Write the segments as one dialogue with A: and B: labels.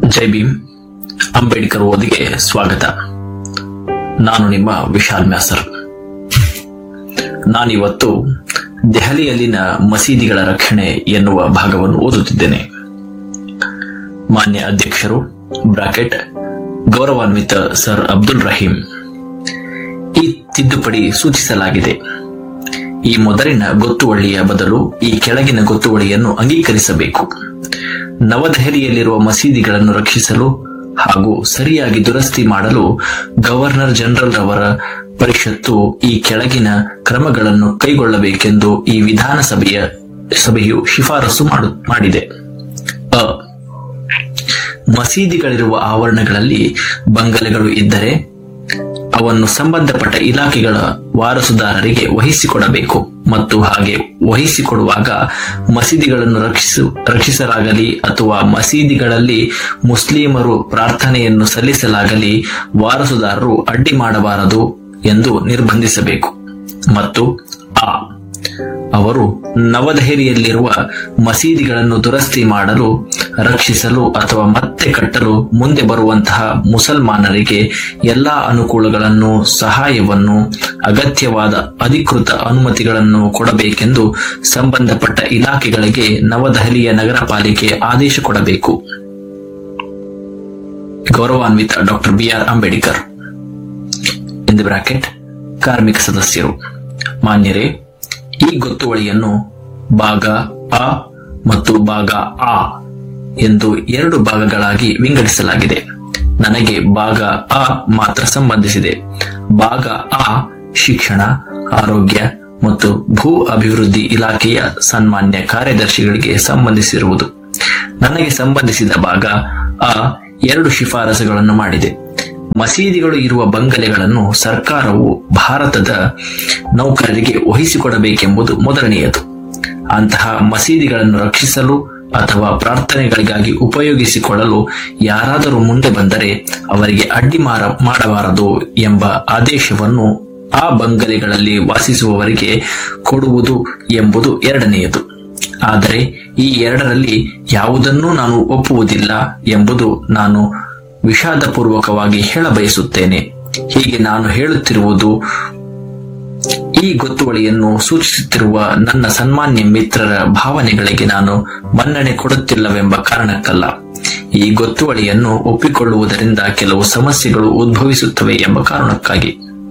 A: ಜೈ ಭೀಮ್ ಅಂಬೇಡ್ಕರ್ ಓದಿಗೆ ಸ್ವಾಗತ ನಾನು ನಿಮ್ಮ ವಿಶಾಲ್ ಮ್ಯಾಸರ್ ನಾನಿವತ್ತು ದೆಹಲಿಯಲ್ಲಿನ ಮಸೀದಿಗಳ ರಕ್ಷಣೆ ಎನ್ನುವ ಭಾಗವನ್ನು ಓದುತ್ತಿದ್ದೇನೆ ಮಾನ್ಯ ಅಧ್ಯಕ್ಷರು ಬ್ರಾಕೆಟ್ ಗೌರವಾನ್ವಿತ ಸರ್ ಅಬ್ದುಲ್ ರಹೀಂ ಈ ತಿದ್ದುಪಡಿ ಸೂಚಿಸಲಾಗಿದೆ ಈ ಮೊದಲಿನ ಗೊತ್ತುವಳಿಯ ಬದಲು ಈ ಕೆಳಗಿನ ಗೊತ್ತುವಳಿಯನ್ನು ಅಂಗೀಕರಿಸಬೇಕು ನವದೆಹಲಿಯಲ್ಲಿರುವ ಮಸೀದಿಗಳನ್ನು ರಕ್ಷಿಸಲು ಹಾಗೂ ಸರಿಯಾಗಿ ದುರಸ್ತಿ ಮಾಡಲು ಗವರ್ನರ್ ಜನರಲ್ ರವರ ಪರಿಷತ್ತು ಈ ಕೆಳಗಿನ ಕ್ರಮಗಳನ್ನು ಕೈಗೊಳ್ಳಬೇಕೆಂದು ಈ ವಿಧಾನಸಭೆಯ ಸಭೆಯು ಶಿಫಾರಸು ಮಾಡು- ಮಾಡಿದೆ ಅ ಮಸೀದಿಗಳಿರುವ ಆವರಣಗಳಲ್ಲಿ ಬಂಗಲೆಗಳು ಇದ್ದರೆ ಅವನ್ನು ಸಂಬಂಧಪಟ್ಟ ಇಲಾಖೆಗಳ ವಾರಸುದಾರರಿಗೆ ವಹಿಸಿಕೊಡಬೇಕು ಮತ್ತು ಹಾಗೆ ವಹಿಸಿಕೊಡುವಾಗ ಮಸೀದಿಗಳನ್ನು ರಕ್ಷಿಸು ರಕ್ಷಿಸಲಾಗಲಿ ಅಥವಾ ಮಸೀದಿಗಳಲ್ಲಿ ಮುಸ್ಲಿಮರು ಪ್ರಾರ್ಥನೆಯನ್ನು ಸಲ್ಲಿಸಲಾಗಲಿ ವಾರಸುದಾರರು ಅಡ್ಡಿ ಮಾಡಬಾರದು ಎಂದು ನಿರ್ಬಂಧಿಸಬೇಕು ಮತ್ತು ಆ ಅವರು ನವದೆಹಲಿಯಲ್ಲಿರುವ ಮಸೀದಿಗಳನ್ನು ದುರಸ್ತಿ ಮಾಡಲು ರಕ್ಷಿಸಲು ಅಥವಾ ಮತ್ತೆ ಕಟ್ಟಲು ಮುಂದೆ ಬರುವಂತಹ ಮುಸಲ್ಮಾನರಿಗೆ ಎಲ್ಲಾ ಅನುಕೂಲಗಳನ್ನು ಸಹಾಯವನ್ನು ಅಗತ್ಯವಾದ ಅಧಿಕೃತ ಅನುಮತಿಗಳನ್ನು ಕೊಡಬೇಕೆಂದು ಸಂಬಂಧಪಟ್ಟ ಇಲಾಖೆಗಳಿಗೆ ನವದೆಹಲಿಯ ನಗರ ಪಾಲಿಕೆ ಆದೇಶ ಕೊಡಬೇಕು ಗೌರವಾನ್ವಿತ ಡಾಕ್ಟರ್ ಬಿಆರ್ ಅಂಬೇಡ್ಕರ್ ಇಂದು ಬ್ರಾಕೆಟ್ ಕಾರ್ಮಿಕ ಸದಸ್ಯರು ಮಾನ್ಯರೇ ಈ ಗೊತ್ತುವಳಿಯನ್ನು ಭಾಗ ಅ ಮತ್ತು ಭಾಗ ಆ ಎಂದು ಎರಡು ಭಾಗಗಳಾಗಿ ವಿಂಗಡಿಸಲಾಗಿದೆ ನನಗೆ ಭಾಗ ಅ ಮಾತ್ರ ಸಂಬಂಧಿಸಿದೆ ಭಾಗ ಆ ಶಿಕ್ಷಣ ಆರೋಗ್ಯ ಮತ್ತು ಭೂ ಅಭಿವೃದ್ಧಿ ಇಲಾಖೆಯ ಸನ್ಮಾನ್ಯ ಕಾರ್ಯದರ್ಶಿಗಳಿಗೆ ಸಂಬಂಧಿಸಿರುವುದು ನನಗೆ ಸಂಬಂಧಿಸಿದ ಭಾಗ ಆ ಎರಡು ಶಿಫಾರಸುಗಳನ್ನು ಮಾಡಿದೆ ಮಸೀದಿಗಳು ಇರುವ ಬಂಗಲೆಗಳನ್ನು ಸರ್ಕಾರವು ಭಾರತದ ನೌಕರರಿಗೆ ವಹಿಸಿಕೊಡಬೇಕೆಂಬುದು ಮೊದಲನೆಯದು ಅಂತಹ ಮಸೀದಿಗಳನ್ನು ರಕ್ಷಿಸಲು ಅಥವಾ ಪ್ರಾರ್ಥನೆಗಳಿಗಾಗಿ ಉಪಯೋಗಿಸಿಕೊಳ್ಳಲು ಯಾರಾದರೂ ಮುಂದೆ ಬಂದರೆ ಅವರಿಗೆ ಅಡ್ಡಿ ಮಾರ ಮಾಡಬಾರದು ಎಂಬ ಆದೇಶವನ್ನು ಆ ಬಂಗಲೆಗಳಲ್ಲಿ ವಾಸಿಸುವವರಿಗೆ ಕೊಡುವುದು ಎಂಬುದು ಎರಡನೆಯದು ಆದರೆ ಈ ಎರಡರಲ್ಲಿ ಯಾವುದನ್ನೂ ನಾನು ಒಪ್ಪುವುದಿಲ್ಲ ಎಂಬುದು ನಾನು ವಿಷಾದಪೂರ್ವಕವಾಗಿ ಹೇಳಬಯಸುತ್ತೇನೆ ಹೀಗೆ ನಾನು ಹೇಳುತ್ತಿರುವುದು ಈ ಗೊತ್ತುವಳಿಯನ್ನು ಸೂಚಿಸುತ್ತಿರುವ ನನ್ನ ಸನ್ಮಾನ್ಯ ಮಿತ್ರರ ಭಾವನೆಗಳಿಗೆ ನಾನು ಮನ್ನಣೆ ಕೊಡುತ್ತಿಲ್ಲವೆಂಬ ಕಾರಣಕ್ಕಲ್ಲ ಈ ಗೊತ್ತುವಳಿಯನ್ನು ಒಪ್ಪಿಕೊಳ್ಳುವುದರಿಂದ ಕೆಲವು ಸಮಸ್ಯೆಗಳು ಉದ್ಭವಿಸುತ್ತವೆ ಎಂಬ ಕಾರಣಕ್ಕಾಗಿ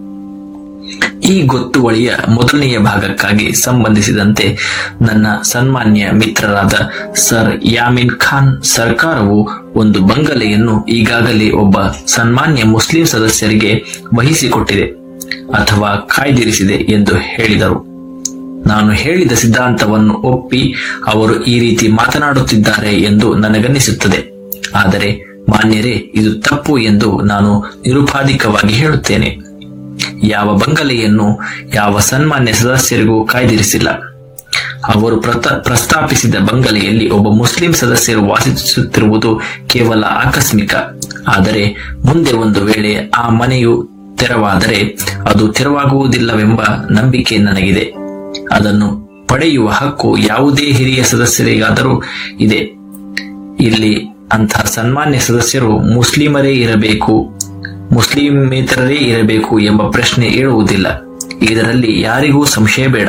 A: ಈ ಗೊತ್ತುವಳಿಯ ಮೊದಲನೆಯ ಭಾಗಕ್ಕಾಗಿ ಸಂಬಂಧಿಸಿದಂತೆ ನನ್ನ ಸನ್ಮಾನ್ಯ ಮಿತ್ರರಾದ ಸರ್ ಯಾಮಿನ್ ಖಾನ್ ಸರ್ಕಾರವು ಒಂದು ಬಂಗಲೆಯನ್ನು ಈಗಾಗಲೇ ಒಬ್ಬ ಸನ್ಮಾನ್ಯ ಮುಸ್ಲಿಂ ಸದಸ್ಯರಿಗೆ ವಹಿಸಿಕೊಟ್ಟಿದೆ ಅಥವಾ ಕಾಯ್ದಿರಿಸಿದೆ ಎಂದು ಹೇಳಿದರು ನಾನು ಹೇಳಿದ ಸಿದ್ಧಾಂತವನ್ನು ಒಪ್ಪಿ ಅವರು ಈ ರೀತಿ ಮಾತನಾಡುತ್ತಿದ್ದಾರೆ ಎಂದು ನನಗನ್ನಿಸುತ್ತದೆ ಆದರೆ ಮಾನ್ಯರೇ ಇದು ತಪ್ಪು ಎಂದು ನಾನು ನಿರುಪಾಧಿಕವಾಗಿ ಹೇಳುತ್ತೇನೆ ಯಾವ ಬಂಗಲೆಯನ್ನು ಯಾವ ಸನ್ಮಾನ್ಯ ಸದಸ್ಯರಿಗೂ ಕಾಯ್ದಿರಿಸಿಲ್ಲ ಅವರು ಪ್ರತ- ಪ್ರಸ್ತಾಪಿಸಿದ ಬಂಗಲೆಯಲ್ಲಿ ಒಬ್ಬ ಮುಸ್ಲಿಂ ಸದಸ್ಯರು ವಾಸಿಸುತ್ತಿರುವುದು ಕೇವಲ ಆಕಸ್ಮಿಕ ಆದರೆ ಮುಂದೆ ಒಂದು ವೇಳೆ ಆ ಮನೆಯು ತೆರವಾದರೆ ಅದು ತೆರವಾಗುವುದಿಲ್ಲವೆಂಬ ನಂಬಿಕೆ ನನಗಿದೆ ಅದನ್ನು ಪಡೆಯುವ ಹಕ್ಕು ಯಾವುದೇ ಹಿರಿಯ ಸದಸ್ಯರಿಗಾದರೂ ಇದೆ ಇಲ್ಲಿ ಅಂತಹ ಸನ್ಮಾನ್ಯ ಸದಸ್ಯರು ಮುಸ್ಲಿಮರೇ ಇರಬೇಕು ಮುಸ್ಲಿಮೇತರರೇ ಇರಬೇಕು ಎಂಬ ಪ್ರಶ್ನೆ ಏಳುವುದಿಲ್ಲ ಇದರಲ್ಲಿ ಯಾರಿಗೂ ಸಂಶಯ ಬೇಡ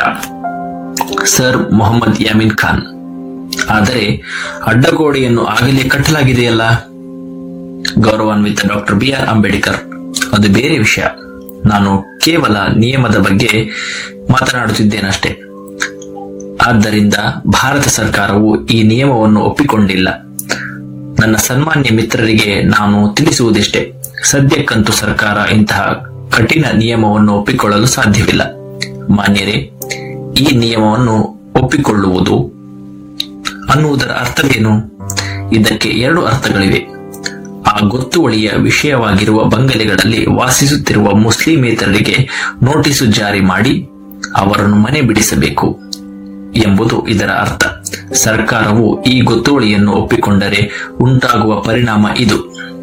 A: ಸರ್ ಮೊಹಮ್ಮದ್ ಯಾಮಿನ್ ಖಾನ್ ಆದರೆ ಅಡ್ಡಗೋಡೆಯನ್ನು ಆಗಲೇ ಕಟ್ಟಲಾಗಿದೆಯಲ್ಲ ಗೌರವಾನ್ವಿತ ಡಾಕ್ಟರ್ ಬಿ ಆರ್ ಅಂಬೇಡ್ಕರ್ ಅದು ಬೇರೆ ವಿಷಯ ನಾನು ಕೇವಲ ನಿಯಮದ ಬಗ್ಗೆ ಮಾತನಾಡುತ್ತಿದ್ದೇನಷ್ಟೇ ಆದ್ದರಿಂದ ಭಾರತ ಸರ್ಕಾರವು ಈ ನಿಯಮವನ್ನು ಒಪ್ಪಿಕೊಂಡಿಲ್ಲ ನನ್ನ ಸನ್ಮಾನ್ಯ ಮಿತ್ರರಿಗೆ ನಾನು ತಿಳಿಸುವುದಿಷ್ಟೇ ಸದ್ಯಕ್ಕಂತೂ ಸರ್ಕಾರ ಇಂತಹ ಕಠಿಣ ನಿಯಮವನ್ನು ಒಪ್ಪಿಕೊಳ್ಳಲು ಸಾಧ್ಯವಿಲ್ಲ ಮಾನ್ಯರೇ ಈ ನಿಯಮವನ್ನು ಒಪ್ಪಿಕೊಳ್ಳುವುದು ಅನ್ನುವುದರ ಅರ್ಥವೇನು ಇದಕ್ಕೆ ಎರಡು ಅರ್ಥಗಳಿವೆ ಆ ಗೊತ್ತುವಳಿಯ ವಿಷಯವಾಗಿರುವ ಬಂಗಲೆಗಳಲ್ಲಿ ವಾಸಿಸುತ್ತಿರುವ ಮುಸ್ಲಿಮೇತರರಿಗೆ ನೋಟಿಸು ಜಾರಿ ಮಾಡಿ ಅವರನ್ನು ಮನೆ ಬಿಡಿಸಬೇಕು ಎಂಬುದು ಇದರ ಅರ್ಥ ಸರ್ಕಾರವು ಈ ಗೊತ್ತುವಳಿಯನ್ನು ಒಪ್ಪಿಕೊಂಡರೆ ಉಂಟಾಗುವ ಪರಿಣಾಮ ಇದು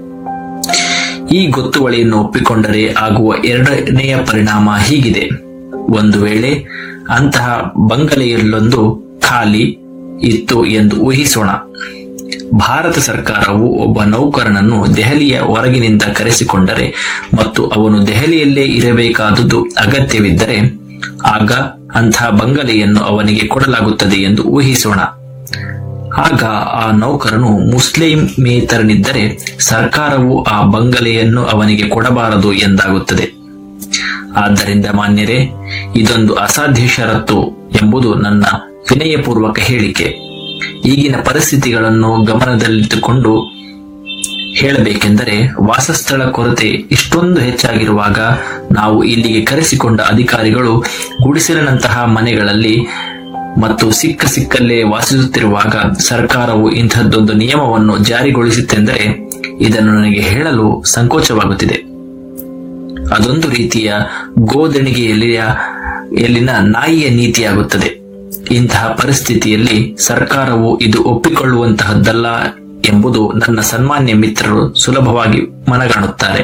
A: ಈ ಗೊತ್ತುವಳಿಯನ್ನು ಒಪ್ಪಿಕೊಂಡರೆ ಆಗುವ ಎರಡನೆಯ ಪರಿಣಾಮ ಹೀಗಿದೆ ಒಂದು ವೇಳೆ ಅಂತಹ ಬಂಗಲೆಯಲ್ಲೊಂದು ಖಾಲಿ ಇತ್ತು ಎಂದು ಊಹಿಸೋಣ ಭಾರತ ಸರ್ಕಾರವು ಒಬ್ಬ ನೌಕರನನ್ನು ದೆಹಲಿಯ ಹೊರಗಿನಿಂದ ಕರೆಸಿಕೊಂಡರೆ ಮತ್ತು ಅವನು ದೆಹಲಿಯಲ್ಲೇ ಇರಬೇಕಾದುದು ಅಗತ್ಯವಿದ್ದರೆ ಆಗ ಅಂತಹ ಬಂಗಲೆಯನ್ನು ಅವನಿಗೆ ಕೊಡಲಾಗುತ್ತದೆ ಎಂದು ಊಹಿಸೋಣ ಆಗ ಆ ನೌಕರನು ಮುಸ್ಲಿಮೇತರನಿದ್ದರೆ ಸರ್ಕಾರವು ಆ ಬಂಗಲೆಯನ್ನು ಅವನಿಗೆ ಕೊಡಬಾರದು ಎಂದಾಗುತ್ತದೆ ಆದ್ದರಿಂದ ಮಾನ್ಯರೇ ಇದೊಂದು ಅಸಾಧ್ಯ ಷರತ್ತು ಎಂಬುದು ನನ್ನ ವಿನಯಪೂರ್ವಕ ಹೇಳಿಕೆ ಈಗಿನ ಪರಿಸ್ಥಿತಿಗಳನ್ನು ಗಮನದಲ್ಲಿಟ್ಟುಕೊಂಡು ಹೇಳಬೇಕೆಂದರೆ ವಾಸಸ್ಥಳ ಕೊರತೆ ಇಷ್ಟೊಂದು ಹೆಚ್ಚಾಗಿರುವಾಗ ನಾವು ಇಲ್ಲಿಗೆ ಕರೆಸಿಕೊಂಡ ಅಧಿಕಾರಿಗಳು ಗುಡಿಸಲಿನಂತಹ ಮನೆಗಳಲ್ಲಿ ಮತ್ತು ಸಿಕ್ಕ ಸಿಕ್ಕಲ್ಲೇ ವಾಸಿಸುತ್ತಿರುವಾಗ ಸರ್ಕಾರವು ಇಂಥದ್ದೊಂದು ನಿಯಮವನ್ನು ಜಾರಿಗೊಳಿಸಿತೆಂದರೆ ಇದನ್ನು ನನಗೆ ಹೇಳಲು ಸಂಕೋಚವಾಗುತ್ತಿದೆ ಅದೊಂದು ರೀತಿಯ ಗೋದಣಿಗೆಯಲ್ಲಿಯ ಎಲ್ಲಿನ ನಾಯಿಯ ನೀತಿಯಾಗುತ್ತದೆ ಇಂತಹ ಪರಿಸ್ಥಿತಿಯಲ್ಲಿ ಸರ್ಕಾರವು ಇದು ಒಪ್ಪಿಕೊಳ್ಳುವಂತಹದ್ದಲ್ಲ ಎಂಬುದು ನನ್ನ ಸನ್ಮಾನ್ಯ ಮಿತ್ರರು ಸುಲಭವಾಗಿ ಮನಗಾಣುತ್ತಾರೆ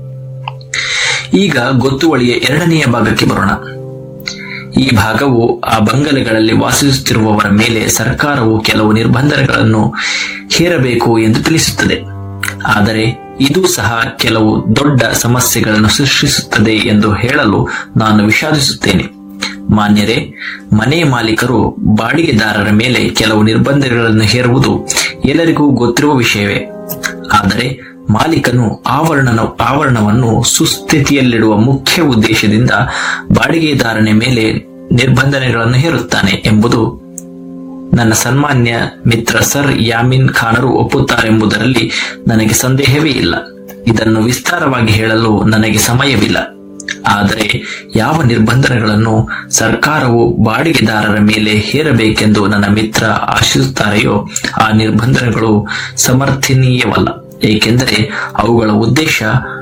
A: ಈಗ ಗೊತ್ತುವಳಿಯ ಎರಡನೆಯ ಭಾಗಕ್ಕೆ ಬರೋಣ ಈ ಭಾಗವು ಆ ಬಂಗಲೆಗಳಲ್ಲಿ ವಾಸಿಸುತ್ತಿರುವವರ ಮೇಲೆ ಸರ್ಕಾರವು ಕೆಲವು ನಿರ್ಬಂಧಗಳನ್ನು ಹೇರಬೇಕು ಎಂದು ತಿಳಿಸುತ್ತದೆ ಆದರೆ ಇದು ಸಹ ಕೆಲವು ದೊಡ್ಡ ಸಮಸ್ಯೆಗಳನ್ನು ಸೃಷ್ಟಿಸುತ್ತದೆ ಎಂದು ಹೇಳಲು ನಾನು ವಿಷಾದಿಸುತ್ತೇನೆ ಮಾನ್ಯರೇ ಮನೆ ಮಾಲೀಕರು ಬಾಡಿಗೆದಾರರ ಮೇಲೆ ಕೆಲವು ನಿರ್ಬಂಧಗಳನ್ನು ಹೇರುವುದು ಎಲ್ಲರಿಗೂ ಗೊತ್ತಿರುವ ವಿಷಯವೇ ಆದರೆ ಮಾಲೀಕನು ಆವರಣ ಆವರಣವನ್ನು ಸುಸ್ಥಿತಿಯಲ್ಲಿಡುವ ಮುಖ್ಯ ಉದ್ದೇಶದಿಂದ ಬಾಡಿಗೆದಾರನ ಮೇಲೆ ನಿರ್ಬಂಧನೆಗಳನ್ನು ಹೇರುತ್ತಾನೆ ಎಂಬುದು ನನ್ನ ಸನ್ಮಾನ್ಯ ಮಿತ್ರ ಸರ್ ಯಾಮಿನ್ ಖಾನರು ಒಪ್ಪುತ್ತಾರೆಂಬುದರಲ್ಲಿ ನನಗೆ ಸಂದೇಹವೇ ಇಲ್ಲ ಇದನ್ನು ವಿಸ್ತಾರವಾಗಿ ಹೇಳಲು ನನಗೆ ಸಮಯವಿಲ್ಲ ಆದರೆ ಯಾವ ನಿರ್ಬಂಧನೆಗಳನ್ನು ಸರ್ಕಾರವು ಬಾಡಿಗೆದಾರರ ಮೇಲೆ ಹೇರಬೇಕೆಂದು ನನ್ನ ಮಿತ್ರ ಆಶಿಸುತ್ತಾರೆಯೋ ಆ ನಿರ್ಬಂಧನೆಗಳು ಸಮರ್ಥನೀಯವಲ್ಲ ಏಕೆಂದರೆ ಅವುಗಳ ಉದ್ದೇಶ